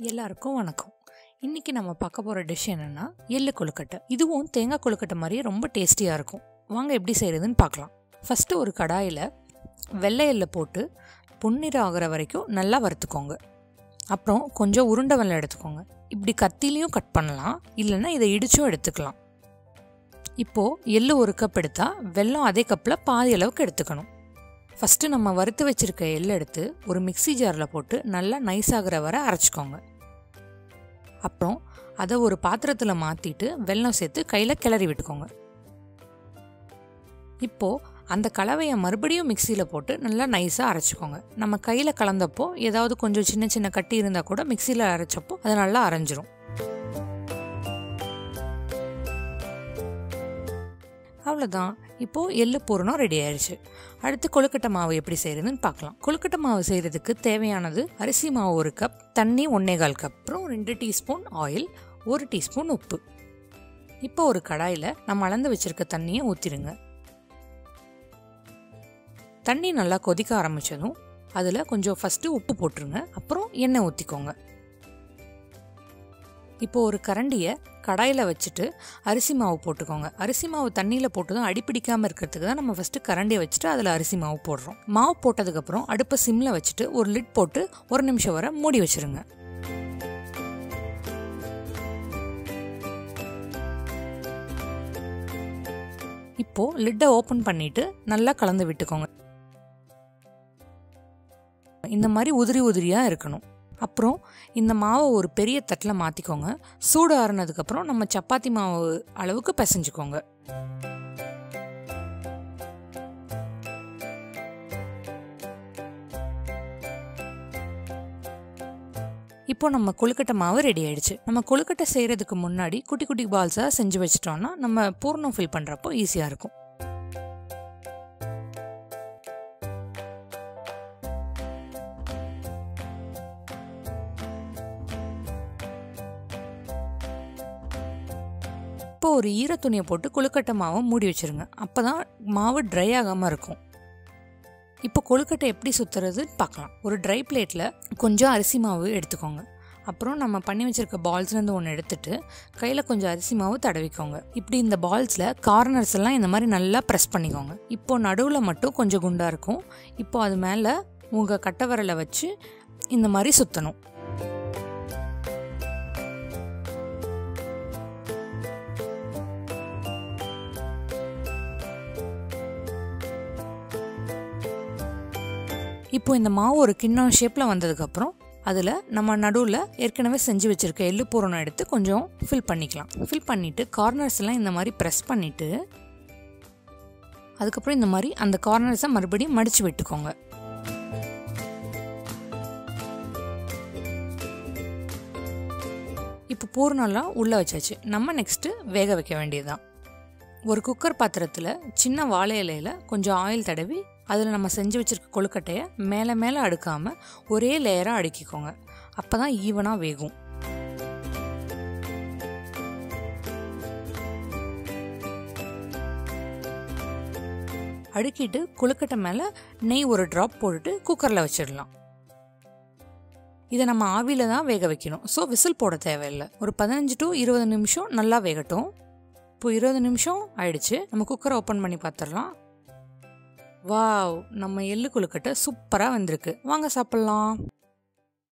எல்லாருக்கும் வணக்கம் இன்னைக்கு நம்ம பார்க்க போகிற டிஷ் என்னென்னா எள்ளு கொழுக்கட்டை இதுவும் தேங்காய் கொழுக்கட்டை மாதிரியே ரொம்ப டேஸ்டியாக இருக்கும் வாங்க எப்படி செய்கிறதுன்னு பார்க்கலாம் ஃபஸ்ட்டு ஒரு கடாயில் வெள்ளை எள்ளை போட்டு பொன்னிறம் ஆகிற வரைக்கும் நல்லா வறுத்துக்கோங்க அப்புறம் கொஞ்சம் உருண்டை வெள்ளை எடுத்துக்கோங்க இப்படி கத்திலையும் கட் பண்ணலாம் இல்லைன்னா இதை இடிச்சும் எடுத்துக்கலாம் இப்போது எள்ளு ஒரு கப் எடுத்தால் வெல்லம் அதே கப்பில் பாதி அளவுக்கு எடுத்துக்கணும் ஃபஸ்ட்டு நம்ம வறுத்து வச்சுருக்க எள்ளு எடுத்து ஒரு மிக்ஸி ஜாரில் போட்டு நல்லா நைஸ் ஆகிற வரை அரைச்சிக்கோங்க அப்புறம் அதை ஒரு பாத்திரத்தில் மாற்றிட்டு வெல்லம் சேர்த்து கையில் கிளறி விட்டுக்கோங்க இப்போது அந்த கலவையை மறுபடியும் மிக்சியில் போட்டு நல்லா நைஸாக அரைச்சிக்கோங்க நம்ம கையில் கலந்தப்போ ஏதாவது கொஞ்சம் சின்ன சின்ன கட்டி இருந்தால் கூட மிக்சியில் அரைச்சப்போ அது நல்லா அரைஞ்சிரும் அவ்வளோதான் இப்போது எள்ளு பூரணம் ரெடி ஆயிடுச்சு அடுத்து கொழுக்கட்டை மாவு எப்படி செய்கிறதுன்னு பார்க்கலாம் கொழுக்கட்டை மாவு செய்கிறதுக்கு தேவையானது அரிசி மாவு ஒரு கப் தண்ணி ஒன்னேகால் கப் அப்புறம் ரெண்டு டீஸ்பூன் ஆயில் ஒரு டீஸ்பூன் உப்பு இப்போ ஒரு கடாயில் நம்ம அளந்து வச்சுருக்க தண்ணியை ஊற்றிடுங்க தண்ணி நல்லா கொதிக்க ஆரம்பித்ததும் அதில் கொஞ்சம் ஃபஸ்ட்டு உப்பு போட்டுருங்க அப்புறம் எண்ணெய் ஊற்றிக்கோங்க இப்போ ஒரு கரண்டியை கடாயில் வச்சுட்டு அரிசி மாவு போட்டுக்கோங்க அரிசி மாவு தண்ணியில் போட்டு தான் அடிப்பிடிக்காமல் இருக்கிறதுக்கு தான் நம்ம ஃபஸ்ட்டு கரண்டியை வச்சுட்டு அதில் அரிசி மாவு போடுறோம் மாவு போட்டதுக்கப்புறம் அடுப்பை சிம்மில் வச்சுட்டு ஒரு லிட் போட்டு ஒரு நிமிஷம் வரை மூடி வச்சுருங்க இப்போ லிட்டை ஓப்பன் பண்ணிட்டு நல்லா கலந்து விட்டுக்கோங்க இந்த மாதிரி உதிரி உதிரியாக இருக்கணும் அப்புறம் இந்த மாவை ஒரு பெரிய தட்டில் மாற்றிக்கோங்க சூடு ஆறுனதுக்கப்புறம் நம்ம சப்பாத்தி மாவு அளவுக்கு பிசைஞ்சுக்கோங்க இப்போ நம்ம கொழுக்கட்டை மாவு ரெடி ஆயிடுச்சு நம்ம கொழுக்கட்டை செய்கிறதுக்கு முன்னாடி குட்டி குட்டி பால்ஸாக செஞ்சு வச்சிட்டோம்னா நம்ம பூர்ணம் ஃபில் பண்ணுறப்போ ஈஸியாக இருக்கும் இப்போ ஒரு ஈர துணியை போட்டு கொழுக்கட்டை மாவை மூடி வச்சுருங்க அப்போ தான் மாவு ட்ரை ஆகாமல் இருக்கும் இப்போ கொழுக்கட்டை எப்படி சுற்றுறதுன்னு பார்க்கலாம் ஒரு ட்ரை பிளேட்டில் கொஞ்சம் அரிசி மாவு எடுத்துக்கோங்க அப்புறம் நம்ம பண்ணி வச்சுருக்க பால்ஸ்லேருந்து ஒன்று எடுத்துட்டு கையில் கொஞ்சம் அரிசி மாவு தடவிக்கோங்க இப்படி இந்த பால்ஸில் கார்னர்ஸ் எல்லாம் இந்த மாதிரி நல்லா ப்ரெஸ் பண்ணிக்கோங்க இப்போ நடுவில் மட்டும் கொஞ்சம் குண்டாக இருக்கும் இப்போ அது மேலே உங்கள் கட்டை விரலை வச்சு இந்த மாதிரி சுற்றணும் இப்போ இந்த மாவு ஒரு கிண்ணம் ஷேப்பில் வந்ததுக்கப்புறம் அதில் நம்ம நடுவில் ஏற்கனவே செஞ்சு வச்சுருக்க எள்ளு பூரணம் எடுத்து கொஞ்சம் ஃபில் பண்ணிக்கலாம் ஃபில் பண்ணிவிட்டு கார்னர்ஸ் எல்லாம் இந்த மாதிரி ப்ரெஸ் பண்ணிவிட்டு அதுக்கப்புறம் இந்த மாதிரி அந்த கார்னர்ஸை மறுபடியும் மடித்து விட்டுக்கோங்க இப்போ பூரணம்லாம் உள்ளே வச்சாச்சு நம்ம நெக்ஸ்ட்டு வேக வைக்க வேண்டியதுதான் ஒரு குக்கர் பாத்திரத்தில் சின்ன வாழை இலையில் கொஞ்சம் ஆயில் தடவி அதில் நம்ம செஞ்சு வச்சுருக்க கொழுக்கட்டையை மேலே மேலே அடுக்காமல் ஒரே லேயராக அடுக்கிக்கோங்க அப்போ தான் ஈவனாக வேகும் அடுக்கிட்டு கொழுக்கட்டை மேலே நெய் ஒரு ட்ராப் போட்டுட்டு குக்கரில் வச்சிடலாம் இதை நம்ம ஆவியில் தான் வேக வைக்கணும் ஸோ விசில் போட தேவையில்லை ஒரு பதினஞ்சு டு இருபது நிமிஷம் நல்லா வேகட்டும் இப்போ இருபது நிமிஷம் ஆயிடுச்சு நம்ம குக்கரை ஓப்பன் பண்ணி பார்த்துடலாம் வாவ் நம்ம எள்ளு கொழுக்கட்டை சூப்பராக வந்திருக்கு வாங்க சாப்பிட்லாம்